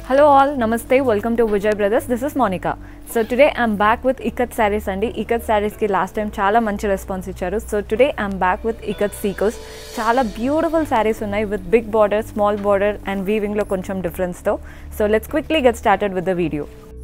Hello all, Namaste, welcome to Vijay Brothers. This is Monica. So today I'm back with Ikat sarees అండి ఇకత్ శారీస్కి last time చాలా మంచి response ఇచ్చారు so today I'm back with ikat సీకోస్ చాలా beautiful saris ఉన్నాయి with big border small border and వీవింగ్లో కొంచెం డిఫరెన్స్తో so let's quickly get started with the video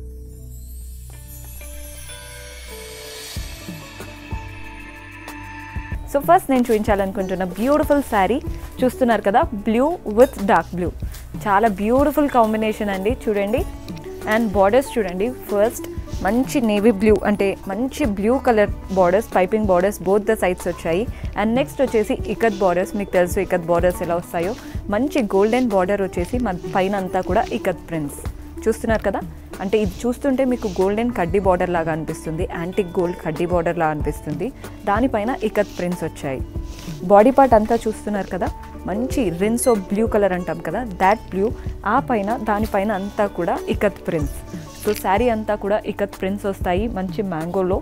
so first నేను చూపించాలనుకుంటున్న బ్యూటిఫుల్ శారీ చూస్తున్నారు కదా బ్లూ విత్ డార్క్ బ్లూ చాలా బ్యూటిఫుల్ కాంబినేషన్ అండి చూడండి అండ్ బార్డర్స్ చూడండి ఫస్ట్ మంచి నేవీ బ్లూ అంటే మంచి blue colour borders piping borders both the sides వచ్చాయి అండ్ నెక్స్ట్ వచ్చేసి ఇకత్ బార్డర్స్ మీకు తెలుసు ఇకత్ బార్డర్స్ ఎలా వస్తాయో మంచి గోల్డెన్ బార్డర్ వచ్చేసి మన పైన అంతా కూడా ఇకత్ ప్రింట్స్ చూస్తున్నారు కదా అంటే ఇది చూస్తుంటే మీకు గోల్డెన్ కడ్డీ బార్డర్ లాగా అనిపిస్తుంది యాంటిక్ గోల్డ్ కడ్డీ బార్డర్ లాగా అనిపిస్తుంది దానిపైన ఇకత్ ప్రింట్స్ వచ్చాయి బాడీ పార్ట్ అంతా చూస్తున్నారు కదా మంచి రిన్స్ ఆఫ్ బ్లూ కలర్ అంటాం కదా దాట్ బ్లూ ఆ పైన దానిపైన అంతా కూడా ఇకత్ ప్రింట్స్ సో శారీ అంతా కూడా ఇకత్ ప్రింట్స్ వస్తాయి మంచి మ్యాంగోలో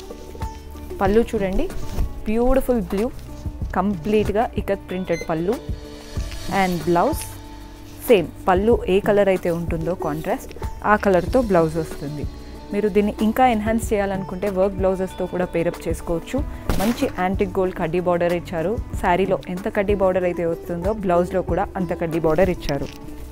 పళ్ళు చూడండి బ్యూటిఫుల్ బ్లూ కంప్లీట్గా ఇకత్ ప్రింటెడ్ పళ్ళు అండ్ బ్లౌజ్ సేమ్ పళ్ళు ఏ కలర్ అయితే ఉంటుందో కాంట్రాస్ట్ ఆ కలర్తో బ్లౌజ్ వస్తుంది మీరు దీన్ని ఇంకా ఎన్హాన్స్ చేయాలనుకుంటే వర్క్ బ్లౌజెస్తో కూడా పేరప్ చేసుకోవచ్చు మంచి యాంటిక్ గోల్డ్ కడ్డీ బార్డర్ ఇచ్చారు శారీలో ఎంత కడ్డీ బార్డర్ అయితే వస్తుందో బ్లౌజ్లో కూడా అంత కడ్డీ బార్డర్ ఇచ్చారు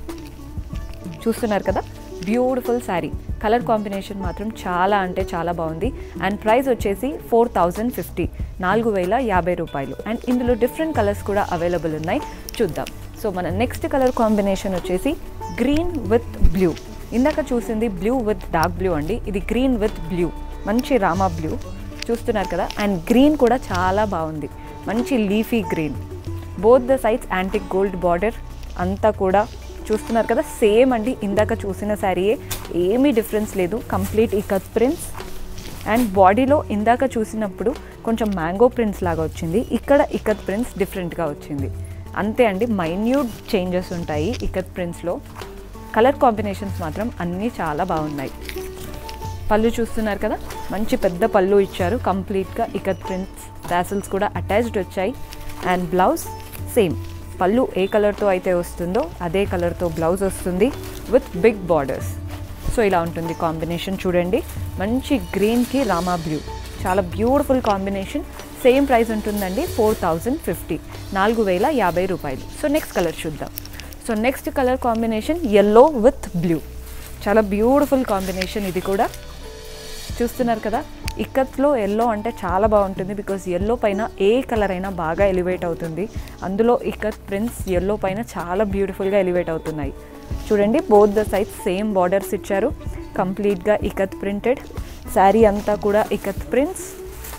చూస్తున్నారు కదా బ్యూటిఫుల్ శారీ కలర్ కాంబినేషన్ మాత్రం చాలా అంటే చాలా బాగుంది అండ్ ప్రైస్ వచ్చేసి ఫోర్ థౌజండ్ ఫిఫ్టీ నాలుగు వేల యాభై రూపాయలు అండ్ ఇందులో డిఫరెంట్ కలర్స్ కూడా అవైలబుల్ ఉన్నాయి చూద్దాం సో మన నెక్స్ట్ కలర్ కాంబినేషన్ వచ్చేసి గ్రీన్ విత్ బ్లూ ఇందాక చూసింది బ్లూ విత్ డార్క్ బ్లూ అండి ఇది గ్రీన్ విత్ బ్లూ మంచి రామా బ్లూ చూస్తున్నారు కదా అండ్ గ్రీన్ కూడా చాలా బాగుంది మంచి leafy green both the sides antique gold border అంతా కూడా చూస్తున్నారు కదా సేమ్ అండి ఇందాక చూసిన శారీయే ఏమీ డిఫరెన్స్ లేదు కంప్లీట్ ఇకత్ ప్రింట్స్ అండ్ బాడీలో ఇందాక చూసినప్పుడు కొంచెం మ్యాంగో ప్రింట్స్ లాగా వచ్చింది ఇక్కడ ఇకత్ ప్రింట్స్ డిఫరెంట్గా వచ్చింది అంతే అండి మైన్యూట్ చేంజెస్ ఉంటాయి ఇకత్ ప్రింట్స్లో కలర్ కాంబినేషన్స్ మాత్రం అన్నీ చాలా బాగున్నాయి పళ్ళు చూస్తున్నారు కదా మంచి పెద్ద పళ్ళు ఇచ్చారు కంప్లీట్గా ఇకత్ ప్రింట్స్ టాసిల్స్ కూడా అటాచ్డ్ వచ్చాయి అండ్ బ్లౌజ్ సేమ్ పళ్ళు ఏ కలర్తో అయితే వస్తుందో అదే కలర్తో బ్లౌజ్ వస్తుంది విత్ బిగ్ బార్డర్స్ సో ఇలా ఉంటుంది కాంబినేషన్ చూడండి మంచి గ్రీన్కి రామా బ్లూ చాలా బ్యూటిఫుల్ కాంబినేషన్ సేమ్ ప్రైస్ ఉంటుందండి ఫోర్ థౌజండ్ ఫిఫ్టీ నాలుగు వేల యాభై రూపాయలు సో నెక్స్ట్ కలర్ చూద్దాం so next colour combination yellow with blue చాలా బ్యూటిఫుల్ కాంబినేషన్ ఇది కూడా చూస్తున్నారు కదా ఇక్కత్లో ఎల్లో అంటే చాలా బాగుంటుంది బికాజ్ ఎల్లో పైన ఏ కలర్ అయినా బాగా ఎలివేట్ అవుతుంది అందులో ఇక్కత్ ప్రింట్స్ ఎల్లో పైన చాలా బ్యూటిఫుల్గా ఎలివేట్ అవుతున్నాయి చూడండి both the sides same borders ఇచ్చారు కంప్లీట్గా ఇకత్ ప్రింటెడ్ శారీ అంతా కూడా ఇకత్ ప్రింట్స్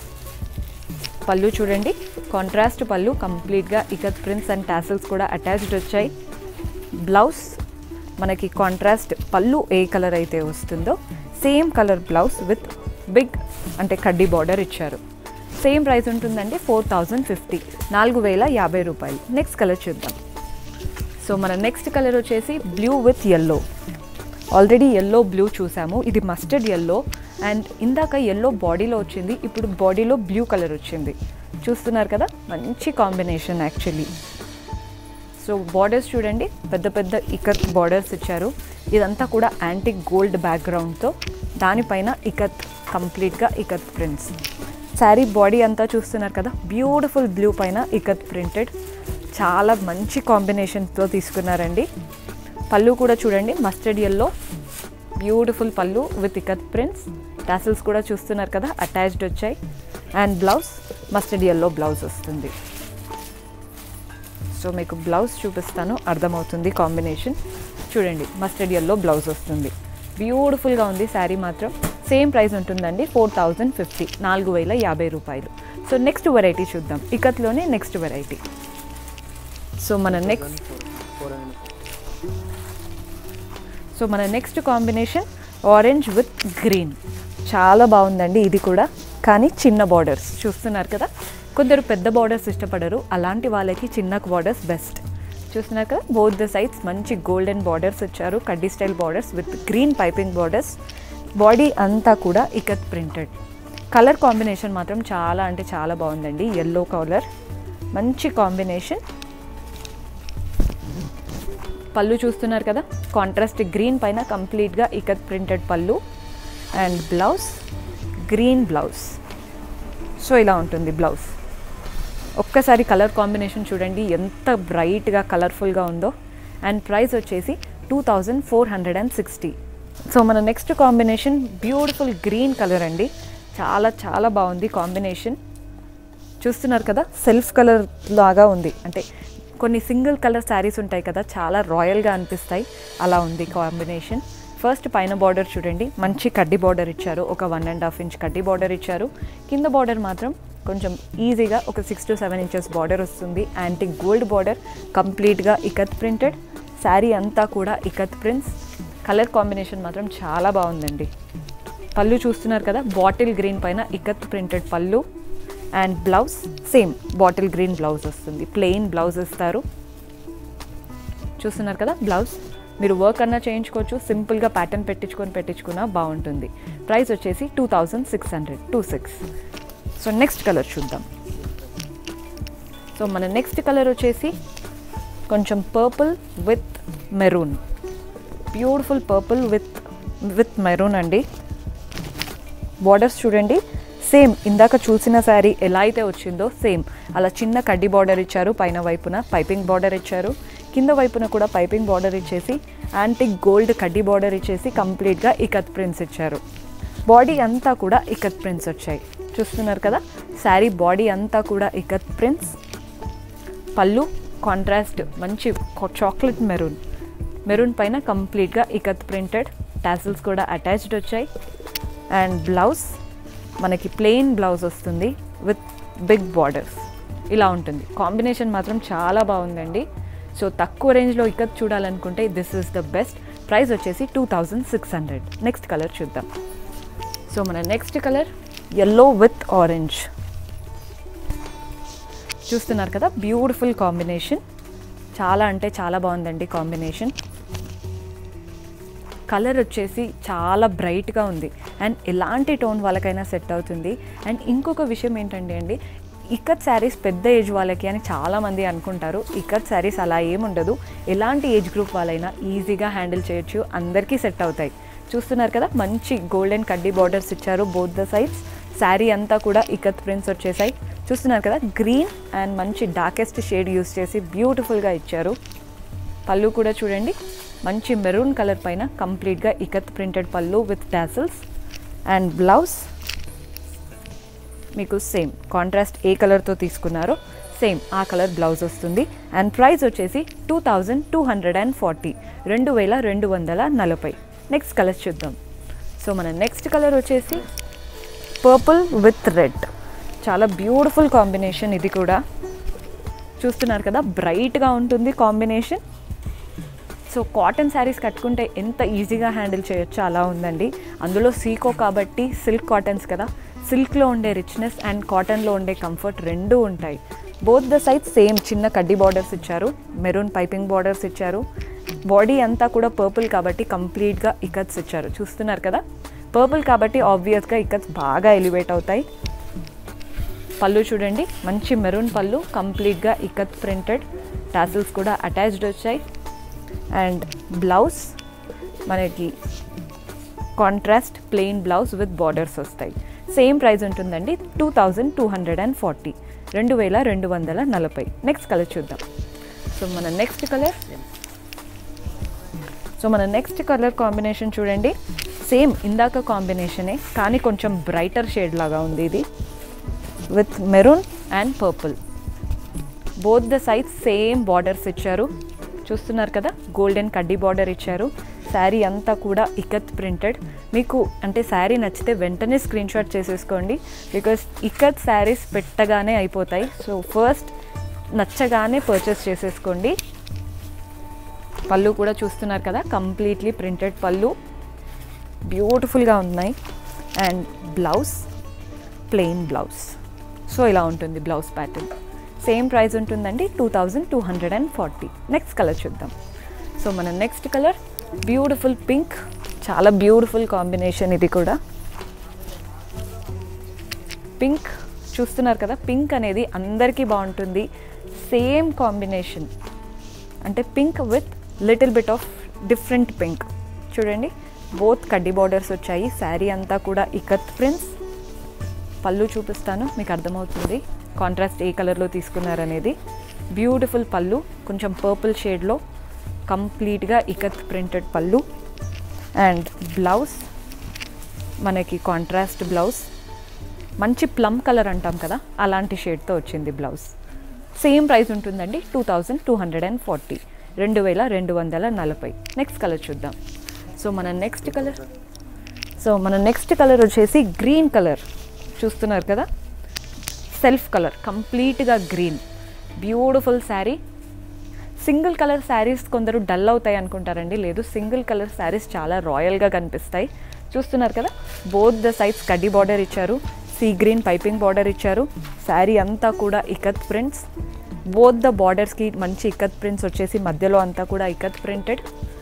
పళ్ళు చూడండి కాంట్రాస్ట్ పళ్ళు కంప్లీట్గా ఇకత్ ప్రింట్స్ అండ్ టాసిల్స్ కూడా అటాచ్డ్ వచ్చాయి బ్లౌజ్ మనకి కాంట్రాస్ట్ పళ్ళు ఏ కలర్ అయితే వస్తుందో same colour blouse with big అంటే కడ్డీ బార్డర్ ఇచ్చారు సేమ్ ప్రైస్ ఉంటుందండి ఫోర్ థౌజండ్ ఫిఫ్టీ నాలుగు వేల యాభై రూపాయలు నెక్స్ట్ కలర్ చూద్దాం సో మన నెక్స్ట్ కలర్ వచ్చేసి blue with yellow already yellow blue చూసాము ఇది మస్టర్డ్ ఎల్లో అండ్ ఇందాక ఎల్లో బాడీలో వచ్చింది ఇప్పుడు బాడీలో బ్లూ కలర్ వచ్చింది చూస్తున్నారు కదా మంచి కాంబినేషన్ యాక్చువల్లీ సో బార్డర్స్ చూడండి పెద్ద పెద్ద ఇకత్ బార్డర్స్ ఇచ్చారు ఇదంతా కూడా యాంటిక్ గోల్డ్ బ్యాక్గ్రౌండ్తో దానిపైన ఇకత్ కంప్లీట్గా ఇకత్ ప్రింట్స్ శారీ బాడీ అంతా చూస్తున్నారు కదా బ్యూటిఫుల్ బ్లూ పైన ఇకత్ ప్రింటెడ్ చాలా మంచి కాంబినేషన్తో తీసుకున్నారండి పళ్ళు కూడా చూడండి మస్టర్డ్ ఎల్లో బ్యూటిఫుల్ పళ్ళు విత్ ఇకత్ ప్రింట్స్ టాసిల్స్ కూడా చూస్తున్నారు కదా అటాచ్డ్ వచ్చాయి and blouse mustard yellow blouse వస్తుంది సో మీకు బ్లౌజ్ చూపిస్తాను అర్థమవుతుంది కాంబినేషన్ చూడండి మస్టర్డ్ ఎల్లో బ్లౌజ్ వస్తుంది బ్యూటిఫుల్గా ఉంది శారీ మాత్రం సేమ్ ప్రైస్ ఉంటుందండి ఫోర్ థౌజండ్ ఫిఫ్టీ నాలుగు వేల యాభై రూపాయలు సో నెక్స్ట్ వెరైటీ చూద్దాం ఇకత్లోనే నెక్స్ట్ వెరైటీ సో మన నెక్స్ట్ సో మన next combination orange with green చాలా బాగుందండి ఇది కూడా కానీ చిన్న బార్డర్స్ చూస్తున్నారు కదా కొందరు పెద్ద బార్డర్స్ ఇష్టపడరు అలాంటి వాళ్ళకి చిన్న బార్డర్స్ బెస్ట్ చూస్తున్నారు కదా బోత్ ద సైడ్స్ మంచి గోల్డెన్ బార్డర్స్ ఇచ్చారు కడ్డీ style borders with green piping borders body అంతా కూడా ఇకత్ ప్రింటెడ్ కలర్ కాంబినేషన్ మాత్రం చాలా అంటే చాలా బాగుందండి ఎల్లో కలర్ మంచి కాంబినేషన్ పళ్ళు చూస్తున్నారు కదా కాంట్రాస్ట్ గ్రీన్ పైన కంప్లీట్గా ఇకత్ ప్రింటెడ్ పళ్ళు and blouse green blouse so ఇలా ఉంటుంది బ్లౌజ్ ఒక్కసారి కలర్ కాంబినేషన్ చూడండి ఎంత బ్రైట్గా కలర్ఫుల్గా ఉందో అండ్ ప్రైస్ వచ్చేసి two thousand four hundred and sixty so మన next combination beautiful green colour అండి చాలా చాలా బాగుంది కాంబినేషన్ చూస్తున్నారు కదా సెల్ఫ్ కలర్ లాగా ఉంది అంటే కొన్ని సింగిల్ కలర్ శారీస్ ఉంటాయి కదా చాలా రాయల్గా అనిపిస్తాయి అలా ఉంది కాంబినేషన్ ఫస్ట్ పైన బార్డర్ చూడండి మంచి కడ్డీ బార్డర్ ఇచ్చారు ఒక వన్ అండ్ హాఫ్ ఇంచ్ కడ్డీ బార్డర్ ఇచ్చారు కింద బార్డర్ మాత్రం కొంచెం ఈజీగా ఒక six to seven inches border వస్తుంది యాంటీ గోల్డ్ బార్డర్ కంప్లీట్గా ఇకత్ ప్రింటెడ్ శారీ అంతా కూడా ఇకత్ ప్రింట్స్ కలర్ కాంబినేషన్ మాత్రం చాలా బాగుందండి పళ్ళు చూస్తున్నారు కదా బాటిల్ గ్రీన్ పైన ఇకత్ ప్రింటెడ్ పళ్ళు and blouse same bottle green blouse వస్తుంది ప్లెయిన్ బ్లౌజ్ ఇస్తారు చూస్తున్నారు కదా బ్లౌజ్ మీరు వర్క్ అన్నా చేయించుకోవచ్చు సింపుల్గా ప్యాటర్న్ పెట్టించుకొని పెట్టించుకున్నా బాగుంటుంది ప్రైస్ వచ్చేసి two thousand six hundred two six so next colour చూద్దాం సో మన నెక్స్ట్ కలర్ వచ్చేసి కొంచెం purple with maroon beautiful purple with with maroon అండి బార్డర్స్ చూడండి సేమ్ ఇందాక చూసిన శారీ ఎలా అయితే వచ్చిందో సేమ్ అలా చిన్న కడ్డీ బార్డర్ ఇచ్చారు పైన వైపున పైపింగ్ బార్డర్ ఇచ్చారు కింద వైపున కూడా పైపింగ్ బార్డర్ ఇచ్చేసి యాంటిక్ గోల్డ్ కడ్డీ బార్డర్ ఇచ్చేసి కంప్లీట్గా ఇకత్ ప్రింట్స్ ఇచ్చారు బాడీ అంతా కూడా ఇకత్ ప్రింట్స్ వచ్చాయి చూస్తున్నారు కదా శారీ బాడీ అంతా కూడా ఇకత్ ప్రింట్స్ పళ్ళు కాంట్రాస్ట్ మంచి చాక్లెట్ మెరూన్ మెరూన్ పైన కంప్లీట్గా ఇకత్ ప్రింటెడ్ టాసిల్స్ కూడా అటాచ్డ్ వచ్చాయి అండ్ బ్లౌజ్ మనకి ప్లెయిన్ బ్లౌజ్ వస్తుంది విత్ బిగ్ బార్డర్స్ ఇలా ఉంటుంది కాంబినేషన్ మాత్రం చాలా బాగుందండి సో తక్కువ రేంజ్లో ఇకత్ చూడాలనుకుంటే this is the best price వచ్చేసి two thousand six hundred next colour చూద్దాం సో మన next colour yellow with orange చూస్తున్నారు కదా బ్యూటిఫుల్ కాంబినేషన్ చాలా అంటే చాలా బాగుందండి కాంబినేషన్ కలర్ వచ్చేసి చాలా బ్రైట్గా ఉంది అండ్ ఎలాంటి టోన్ వాళ్ళకైనా సెట్ అవుతుంది అండ్ ఇంకొక విషయం ఏంటంటే అండి ఇక్కత్ శారీస్ పెద్ద ఏజ్ వాళ్ళకి అని చాలామంది అనుకుంటారు ఇక్కత్ శారీస్ అలా ఏముండదు ఎలాంటి ఏజ్ గ్రూప్ వాళ్ళైనా ఈజీగా హ్యాండిల్ చేయొచ్చు అందరికీ సెట్ అవుతాయి చూస్తున్నారు కదా మంచి గోల్డెన్ కడ్డీ బార్డర్స్ ఇచ్చారు బోత్ ద సైడ్స్ శారీ అంతా కూడా ఇకత్ ప్రింట్స్ వచ్చేసాయి చూస్తున్నారు కదా గ్రీన్ అండ్ మంచి డార్కెస్ట్ షేడ్ యూస్ చేసి బ్యూటిఫుల్గా ఇచ్చారు పళ్ళు కూడా చూడండి మంచి మెరూన్ కలర్ పైన కంప్లీట్గా ఇకత్ ప్రింటెడ్ పళ్ళు విత్ టాసిల్స్ అండ్ బ్లౌజ్ మీకు సేమ్ కాంట్రాస్ట్ ఏ కలర్తో తీసుకున్నారో సేమ్ ఆ కలర్ బ్లౌజ్ వస్తుంది అండ్ ప్రైస్ వచ్చేసి two thousand two hundred and forty రెండు వేల రెండు వందల నలభై నెక్స్ట్ కలర్ చూద్దాం సో మన నెక్స్ట్ కలర్ వచ్చేసి పర్పుల్ విత్ రెడ్ చాలా బ్యూటిఫుల్ కాంబినేషన్ ఇది కూడా చూస్తున్నారు కదా బ్రైట్గా ఉంటుంది కాంబినేషన్ సో కాటన్ శారీస్ కట్టుకుంటే ఎంత ఈజీగా హ్యాండిల్ చేయొచ్చో అలా ఉందండి అందులో సీకో కాబట్టి సిల్క్ కాటన్స్ కదా సిల్క్లో ఉండే రిచ్నెస్ అండ్ కాటన్లో ఉండే కంఫర్ట్ రెండూ ఉంటాయి బోత్ ద సైడ్ సేమ్ చిన్న కడ్డీ బార్డర్స్ ఇచ్చారు మెరూన్ పైపింగ్ బార్డర్స్ ఇచ్చారు బాడీ అంతా కూడా పర్పుల్ కాబట్టి కంప్లీట్గా ఇకత్స్ ఇచ్చారు చూస్తున్నారు కదా పర్పుల్ కాబట్టి ఆబ్వియస్గా ఇకత్స్ బాగా ఎలివేట్ అవుతాయి పళ్ళు చూడండి మంచి మెరూన్ పళ్ళు కంప్లీట్గా ఇకత్ ప్రింటెడ్ టాసిల్స్ కూడా అటాచ్డ్ వచ్చాయి అండ్ బ్లౌజ్ మనకి contrast plain blouse with borders వస్తాయి సేమ్ ప్రైస్ ఉంటుందండి two thousand two hundred and forty రెండు వేల రెండు వందల నలభై నెక్స్ట్ కలర్ చూద్దాం సో మన నెక్స్ట్ కలర్ సో మన నెక్స్ట్ కలర్ కాంబినేషన్ చూడండి సేమ్ ఇందాక కాంబినేషనే కానీ కొంచెం బ్రైటర్ షేడ్ లాగా ఉంది ఇది with maroon and purple both the సైజ్ సేమ్ బార్డర్స్ ఇచ్చారు చూస్తున్నారు కదా గోల్డెన్ కడ్డీ బార్డర్ ఇచ్చారు శారీ అంతా కూడా ఇకత్ ప్రింటెడ్ మీకు అంటే శారీ నచ్చితే వెంటనే స్క్రీన్ షాట్ చేసేసుకోండి బికాస్ ఇకత్ శారీస్ పెట్టగానే అయిపోతాయి సో ఫస్ట్ నచ్చగానే పర్చేస్ చేసేసుకోండి పళ్ళు కూడా చూస్తున్నారు కదా కంప్లీట్లీ ప్రింటెడ్ పళ్ళు బ్యూటిఫుల్గా ఉన్నాయి and blouse plain blouse so ఇలా ఉంటుంది బ్లౌజ్ ప్యాటర్న్ సేమ్ ప్రైస్ ఉంటుందండి two thousand two hundred and forty next colour చూద్దాం సో మన నెక్స్ట్ కలర్ బ్యూటిఫుల్ పింక్ చాలా బ్యూటిఫుల్ కాంబినేషన్ ఇది కూడా పింక్ చూస్తున్నారు కదా పింక్ అనేది అందరికీ బాగుంటుంది సేమ్ కాంబినేషన్ అంటే pink with little bit of different pink చూడండి బోత్ కడ్డీ బార్డర్స్ వచ్చాయి శారీ అంతా కూడా ఇకత్ ప్రింట్స్ పళ్ళు చూపిస్తాను మీకు అర్థమవుతుంది కాంట్రాస్ట్ ఏ కలర్లో తీసుకున్నారనేది బ్యూటిఫుల్ పళ్ళు కొంచెం పర్పుల్ షేడ్లో కంప్లీట్గా ఇకత్ ప్రింటెడ్ పళ్ళు అండ్ బ్లౌజ్ మనకి కాంట్రాస్ట్ బ్లౌజ్ మంచి ప్లమ్ కలర్ అంటాం కదా అలాంటి షేడ్తో వచ్చింది బ్లౌజ్ సేమ్ ప్రైస్ ఉంటుందండి two thousand two hundred and forty రెండు వేల రెండు వందల నలభై నెక్స్ట్ కలర్ చూద్దాం సో మన నెక్స్ట్ కలర్ సో మన నెక్స్ట్ కలర్ వచ్చేసి గ్రీన్ కలర్ చూస్తున్నారు కదా సెల్ఫ్ కలర్ కంప్లీట్గా green beautiful sari single colour saris కొందరు డల్ అవుతాయి అనుకుంటారండి లేదు సింగిల్ కలర్ శారీస్ చాలా రాయల్గా కనిపిస్తాయి చూస్తున్నారు కదా బోత్ ద సైడ్స్ కడ్డీ బార్డర్ ఇచ్చారు సీ గ్రీన్ పైపింగ్ బార్డర్ ఇచ్చారు శారీ అంతా కూడా ఇకత్ ప్రింట్స్ బోత్ ద బార్డర్స్కి మంచి ఇకత్ ప్రింట్స్ వచ్చేసి మధ్యలో అంతా కూడా ఇకత్ ప్రింటెడ్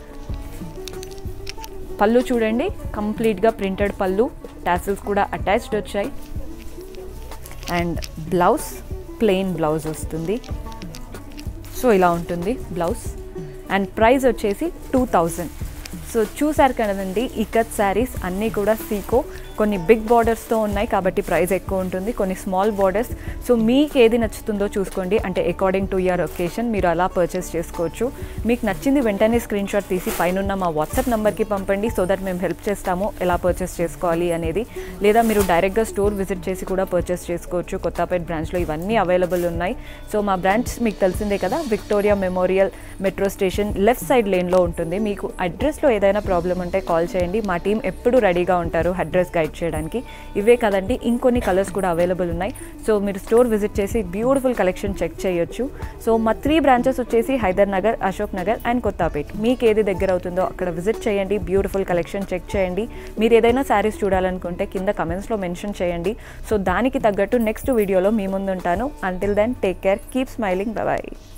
పళ్ళు చూడండి కంప్లీట్గా ప్రింటెడ్ పళ్ళు టాసిల్స్ కూడా అటాచ్డ్ వచ్చాయి అండ్ బ్లౌజ్ ప్లెయిన్ బ్లౌజ్ వస్తుంది సో ఇలా ఉంటుంది బ్లౌజ్ అండ్ ప్రైస్ వచ్చేసి టూ థౌజండ్ సో చూసారు కదండి ఇకత్ శారీస్ అన్నీ కూడా సీకో కొన్ని బిగ్ బార్డర్స్తో ఉన్నాయి కాబట్టి ప్రైస్ ఎక్కువ ఉంటుంది కొన్ని స్మాల్ బార్డర్స్ సో మీకు ఏది నచ్చుతుందో చూసుకోండి అంటే అకార్డింగ్ టు ఇయర్ ఒకేషన్ మీరు అలా పర్చేస్ చేసుకోవచ్చు మీకు నచ్చింది వెంటనే స్క్రీన్ షాట్ తీసి పైన మా వాట్సాప్ నెంబర్కి పంపండి సో దట్ మేము హెల్ప్ చేస్తాము ఎలా పర్చేస్ చేసుకోవాలి అనేది లేదా మీరు డైరెక్ట్గా స్టోర్ విజిట్ చేసి కూడా పర్చేస్ చేసుకోవచ్చు కొత్తపేట బ్రాంచ్లో ఇవన్నీ అవైలబుల్ ఉన్నాయి సో మా బ్రాంచ్ మీకు తెలిసిందే కదా Victoria Memorial metro station left side లేన్లో ఉంటుంది మీకు అడ్రస్లో ఏదైనా ప్రాబ్లం ఉంటే కాల్ చేయండి మా టీం ఎప్పుడు రెడీగా ఉంటారు అడ్రస్ గైడ్ చేయడానికి ఇవే కదండి ఇంకొన్ని కలర్స్ కూడా అవైలబుల్ ఉన్నాయి సో మీరు స్టోర్ విజిట్ చేసి బ్యూటిఫుల్ కలెక్షన్ చెక్ చేయొచ్చు సో మా త్రీ బ్రాంచెస్ వచ్చేసి హైదర్ నగర్ అశోక్ నగర్ అండ్ కొత్తపేట్ మీకు ఏది దగ్గర అవుతుందో అక్కడ విజిట్ చేయండి బ్యూటిఫుల్ కలెక్షన్ చెక్ చేయండి మీరు ఏదైనా శారీస్ చూడాలనుకుంటే కింద కమెంట్స్లో మెన్షన్ చేయండి సో దానికి తగ్గట్టు నెక్స్ట్ వీడియోలో మీ ముందు ఉంటాను until then take care keep smiling bye